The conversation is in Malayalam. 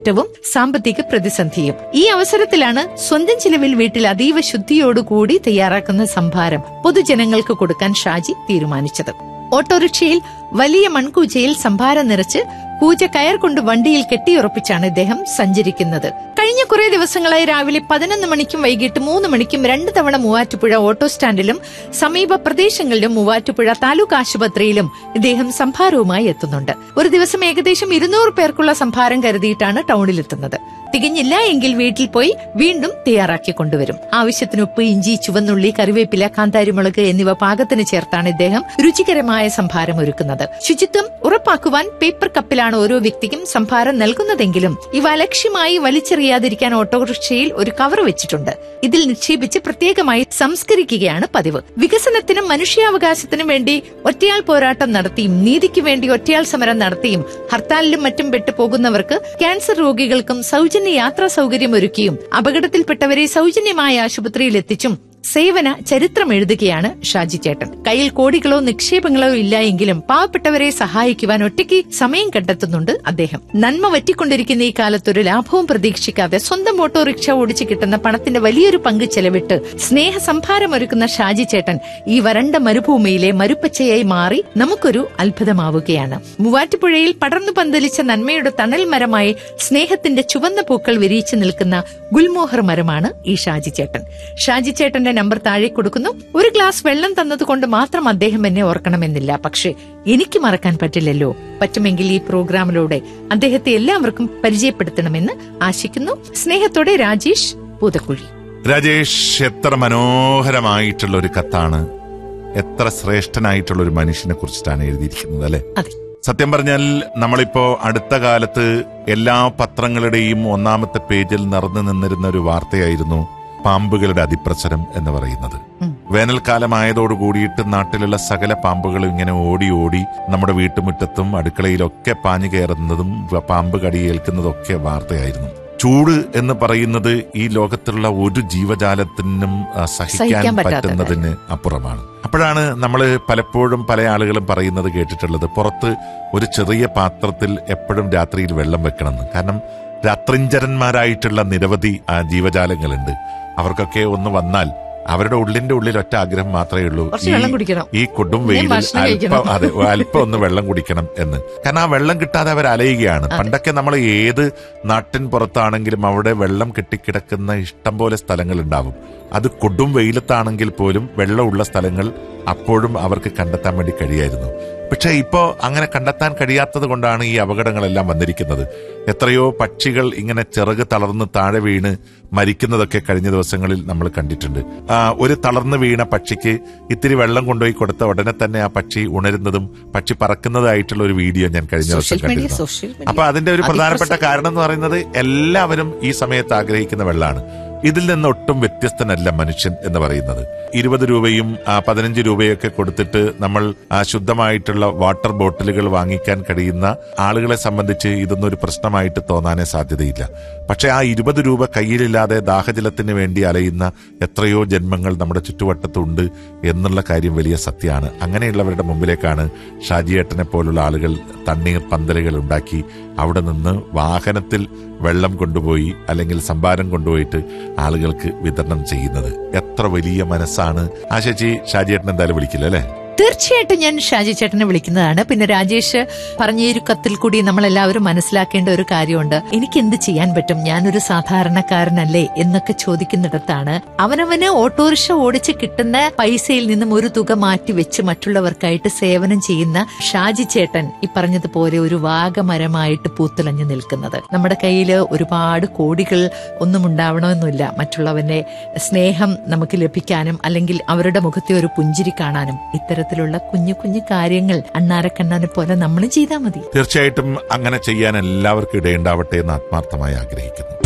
വും സാമ്പത്തിക പ്രതിസന്ധിയും ഈ അവസരത്തിലാണ് സ്വന്തം ചിലവിൽ വീട്ടിൽ അതീവ ശുദ്ധിയോടുകൂടി തയ്യാറാക്കുന്ന സംഭാരം പൊതുജനങ്ങൾക്ക് കൊടുക്കാൻ ഷാജി തീരുമാനിച്ചത് ഓട്ടോറിക്ഷയിൽ വലിയ മൺകൂജയിൽ സംഭാരം നിറച്ച് കൂജ കയർ കൊണ്ട് വണ്ടിയിൽ കെട്ടിയുറപ്പിച്ചാണ് ഇദ്ദേഹം സഞ്ചരിക്കുന്നത് കഴിഞ്ഞ കുറെ ദിവസങ്ങളായി രാവിലെ പതിനൊന്ന് മണിക്കും വൈകിട്ട് മൂന്ന് മണിക്കും രണ്ട് തവണ മൂവാറ്റുപുഴ ഓട്ടോ സ്റ്റാൻഡിലും സമീപ പ്രദേശങ്ങളിലും മൂവാറ്റുപുഴ താലൂക്ക് ആശുപത്രിയിലും ഇദ്ദേഹം സംഭാരവുമായി എത്തുന്നുണ്ട് ഒരു ദിവസം ഏകദേശം ഇരുന്നൂറ് പേർക്കുള്ള സംഭാരം കരുതിയിട്ടാണ് ടൗണിലെത്തുന്നത് തികഞ്ഞില്ല എങ്കിൽ വീട്ടിൽ പോയി വീണ്ടും തയ്യാറാക്കി കൊണ്ടുവരും ആവശ്യത്തിന് ഉപ്പ് ഇഞ്ചി ചുവന്നുള്ളി കറിവേപ്പില കാന്താരിമുളക് എന്നിവ പാകത്തിന് ചേർത്താണ് ഇദ്ദേഹം രുചികരമായ സംഭാരം ഒരുക്കുന്നത് ശുചിത്വം ഉറപ്പാക്കുവാൻ പേപ്പർ കപ്പിലാണ് ഓരോ വ്യക്തിക്കും സംഭാരം നൽകുന്നതെങ്കിലും ഇവ അലക്ഷ്യമായി വലിച്ചെറിയാതിരിക്കാൻ ഓട്ടോറിക്ഷയിൽ ഒരു കവർ വെച്ചിട്ടുണ്ട് ഇതിൽ നിക്ഷേപിച്ച് പ്രത്യേകമായി സംസ്കരിക്കുകയാണ് പതിവ് വികസനത്തിനും മനുഷ്യാവകാശത്തിനും വേണ്ടി ഒറ്റയാൾ പോരാട്ടം നടത്തിയും നീതിക്ക് വേണ്ടി ഒറ്റയാൾ സമരം നടത്തിയും ഹർത്താലിലും മറ്റും പെട്ടുപോകുന്നവർക്ക് ക്യാൻസർ രോഗികൾക്കും സൗജന്യ യാത്രാ സൗകര്യം ഒരുക്കിയും അപകടത്തിൽപ്പെട്ടവരെ സൗജന്യമായ ആശുപത്രിയിൽ എത്തിച്ചും സേവന ചരിത്രം എഴുതുകയാണ് ഷാജി ചേട്ടൻ കയ്യിൽ കോടികളോ നിക്ഷേപങ്ങളോ ഇല്ല എങ്കിലും പാവപ്പെട്ടവരെ സഹായിക്കുവാൻ ഒറ്റയ്ക്ക് സമയം കണ്ടെത്തുന്നുണ്ട് അദ്ദേഹം നന്മ വറ്റിക്കൊണ്ടിരിക്കുന്ന ഈ കാലത്തൊരു ലാഭവും പ്രതീക്ഷിക്കാതെ സ്വന്തം ഓട്ടോറിക്ഷ ഓടിച്ച് കിട്ടുന്ന പണത്തിന്റെ വലിയൊരു പങ്ക് ചെലവിട്ട് സ്നേഹ സംഭാരമൊരുക്കുന്ന ഷാജി ചേട്ടൻ ഈ വരണ്ട മരുഭൂമിയിലെ മരുപ്പച്ചയായി മാറി നമുക്കൊരു അത്ഭുതമാവുകയാണ് മൂവാറ്റുപുഴയിൽ പടർന്നു പന്തലിച്ച നന്മയുടെ തണൽ മരമായി സ്നേഹത്തിന്റെ ചുവന്ന പൂക്കൾ വിരിയിച്ചു നിൽക്കുന്ന ഗുൽമോഹർ മരമാണ് ഈ ഷാജി ചേട്ടൻ ഷാജി ചേട്ടന്റെ നമ്പർ താഴെ കൊടുക്കുന്നു ഒരു ഗ്ലാസ് വെള്ളം തന്നതുകൊണ്ട് മാത്രം അദ്ദേഹം എന്നെ ഓർക്കണമെന്നില്ല പക്ഷേ എനിക്ക് മറക്കാൻ പറ്റില്ലല്ലോ പറ്റുമെങ്കിൽ ഈ പ്രോഗ്രാമിലൂടെ അദ്ദേഹത്തെ എല്ലാവർക്കും പരിചയപ്പെടുത്തണമെന്ന് ആശിക്കുന്നു സ്നേഹത്തോടെ രാജേഷ് പൂതക്കുഴി രാജേഷ് എത്ര മനോഹരമായിട്ടുള്ള ഒരു കത്താണ് എത്ര ശ്രേഷ്ഠനായിട്ടുള്ള ഒരു മനുഷ്യനെ കുറിച്ചിട്ടാണ് എഴുതിയിരിക്കുന്നത് അല്ലെ അതെ സത്യം പറഞ്ഞാൽ നമ്മളിപ്പോ അടുത്ത കാലത്ത് എല്ലാ പത്രങ്ങളുടെയും ഒന്നാമത്തെ പേജിൽ നിറഞ്ഞു നിന്നിരുന്ന ഒരു വാർത്തയായിരുന്നു പാമ്പുകളുടെ അതിപ്രസരം എന്ന് പറയുന്നത് ഉം. വേനൽക്കാലമായതോട് കൂടിയിട്ട് നാട്ടിലുള്ള സകല പാമ്പുകളും ഇങ്ങനെ ഓടി ഓടി നമ്മുടെ വീട്ടുമുറ്റത്തും അടുക്കളയിലൊക്കെ പാഞ്ഞു കയറുന്നതും വ- പാമ്പ് കടിയേൽക്കുന്നതൊക്കെ വാർത്തയായിരുന്നു ചൂട് എന്ന് പറയുന്നത് ഈ ലോകത്തുള്ള ഒരു ജീവജാലത്തിനും ആ, സഹിക്കാൻ സഹിക്കാൻ പറ്റാത്ത പറ്റുന്നതിന് അപ്പുറമാണ് അപ്പോഴാണ് നമ്മൾ പലപ്പോഴും പല ആളുകളും പറയുന്നത് കേട്ടിട്ടുള്ളത് പുറത്ത് ഒരു ചെറിയ പാത്രത്തിൽ എപ്പോഴും രാത്രിയിൽ വെള്ളം വെക്കണമെന്ന് കാരണം രാത്രിഞ്ചരന്മാരായിട്ടുള്ള നിരവധി ആ, ജീവജാലങ്ങളുണ്ട് അവർക്കൊക്കെ ഒന്ന് വന്നാൽ അവരുടെ ഉള്ളിന്റെ ഉള്ളിൽ ഒറ്റ ആഗ്രഹം മാത്രമേ ഉള്ളൂ കുറച്ച് ഈ- വെള്ളം കുടിക്കണം. ഈ കൊടും ഞാൻ വെയിലിൽ ഭക്ഷണം അല്പം കഴിക്കണം. അതെ അല്പം ഒന്ന് വെള്ളം കുടിക്കണം എന്ന് കാരണം ആ വെള്ളം കിട്ടാതെ അവർ അലയുകയാണ് പണ്ടൊക്കെ നമ്മൾ ഏത് നാട്ടിൻ പുറത്താണെങ്കിലും അവിടെ വെള്ളം കെട്ടിക്കിടക്കുന്ന ഇഷ്ടം പോലെ സ്ഥലങ്ങൾ ഉണ്ടാവും അത് കൊടും വെയിലത്താണെങ്കിൽ പോലും വെള്ളമുള്ള സ്ഥലങ്ങൾ അപ്പോഴും അവർക്ക് കണ്ടെത്താൻ വേണ്ടി കഴിയായിരുന്നു പക്ഷേ ഇപ്പോ അങ്ങനെ കണ്ടെത്താൻ കഴിയാത്തത് കൊണ്ടാണ് ഈ അപകടങ്ങളെല്ലാം വന്നിരിക്കുന്നത് എത്രയോ പക്ഷികൾ ഇങ്ങനെ ചിറക് തളർന്ന് താഴെ വീണ് മരിക്കുന്നതൊക്കെ കഴിഞ്ഞ ദിവസങ്ങളിൽ നമ്മൾ കണ്ടിട്ടുണ്ട് ആ, ഒരു തളർന്ന് വീണ പക്ഷിക്ക് ഇത്തിരി വെള്ളം കൊണ്ടുപോയി കൊടുത്ത ഉടനെ തന്നെ ആ പക്ഷി ഉണരുന്നതും പക്ഷി പറക്കുന്നതായിട്ടുള്ള ഒരു വീഡിയോ ഞാൻ കഴിഞ്ഞ ദിവസം സോഷ്യൽ മീഡിയ കണ്ടിരുന്നു സോഷ്യൽ മീഡിയ അപ്പൊ അതിന്റെ ഒരു പ്രധാനപ്പെട്ട അതിപ്രസരം. കാരണം എന്ന് പറയുന്നത് എല്ലാവരും ഈ സമയത്ത് ആഗ്രഹിക്കുന്ന വെള്ളമാണ് ഇതിൽ നിന്ന് ഒട്ടും വ്യത്യസ്തനല്ല മനുഷ്യൻ എന്ന് പറയുന്നത് ഇരുപത് രൂപയും ആ, പതിനഞ്ച് രൂപയൊക്കെ കൊടുത്തിട്ട് നമ്മൾ ആ, ശുദ്ധമായിട്ടുള്ള വാട്ടർ ബോട്ടിലുകൾ വാങ്ങിക്കാൻ കഴിയുന്ന ആളുകളെ സംബന്ധിച്ച് ഇതൊന്നും ഒരു പ്രശ്നമായിട്ട് തോന്നാനേ സാധ്യതയില്ല പക്ഷെ ആ ഇരുപത് രൂപ കയ്യിലില്ലാതെ ദാഹജലത്തിന് വേണ്ടി അലയുന്ന എത്രയോ ജന്മങ്ങൾ നമ്മുടെ ചുറ്റുവട്ടത്തുണ്ട് എന്നുള്ള കാര്യം വലിയ സത്യമാണ് അങ്ങനെയുള്ളവരുടെ മുമ്പിലേക്കാണ് ഷാജിയേട്ടനെ പോലുള്ള ആളുകൾ തണ്ണീർ പന്തലുകൾ ഉണ്ടാക്കി അവിടെ നിന്ന് വാഹനത്തിൽ വെള്ളം കൊണ്ടുപോയി അല്ലെങ്കിൽ സംഭാരം കൊണ്ടുപോയിട്ട് ആളുകൾക്ക് വിതരണം ചെയ്യുന്നത് എത്ര വലിയ മനസ്സാണ് ആ ചേച്ചി ഷാജിയേട്ടൻ എന്തായാലും വിളിക്കില്ല അല്ലേ തീർച്ചയായിട്ടും ഞാൻ ഷാജി ചേട്ടനെ വിളിക്കുന്നതാണ് പിന്നെ രാജേഷ് പറഞ്ഞ ഈ ഒരു കത്തിൽ കൂടി നമ്മൾ എല്ലാവരും മനസ്സിലാക്കേണ്ട ഒരു കാര്യമുണ്ട് എനിക്ക് എന്ത് ചെയ്യാൻ പറ്റും ഞാനൊരു സാധാരണക്കാരനല്ലേ എന്നൊക്കെ ചോദിക്കുന്നിടത്താണ് അവനവന് ഓട്ടോറിക്ഷ ഓടിച്ച് കിട്ടുന്ന പൈസയിൽ നിന്നും ഒരു തുക മാറ്റി വെച്ച് മറ്റുള്ളവർക്കായിട്ട് സേവനം ചെയ്യുന്ന ഷാജി ചേട്ടൻ ഈ പറഞ്ഞതുപോലെ ഒരു വാഗമരമായിട്ട് പൂത്തുലഞ്ഞു നിൽക്കുന്നത് നമ്മുടെ കയ്യിൽ ഒരുപാട് കോടികൾ ഒന്നും ഉണ്ടാവണമെന്നില്ല മറ്റുള്ളവന്റെ സ്നേഹം നമുക്ക് ലഭിക്കാനും അല്ലെങ്കിൽ അവരുടെ മുഖത്തെ ഒരു പുഞ്ചിരി കാണാനും ഇത്തരത്തിലുള്ള കുഞ്ഞു കുഞ്ഞു കാര്യങ്ങൾ അണ്ണാരക്കണ്ണാനെ പോലെ നമ്മളും ചെയ്താൽ മതി തീർച്ചയായിട്ടും അങ്ങനെ ചെയ്യാൻ എല്ലാവർക്കും ഇടയുണ്ടാവട്ടെ എന്ന് ആത്മാർത്ഥമായി ആഗ്രഹിക്കുന്നു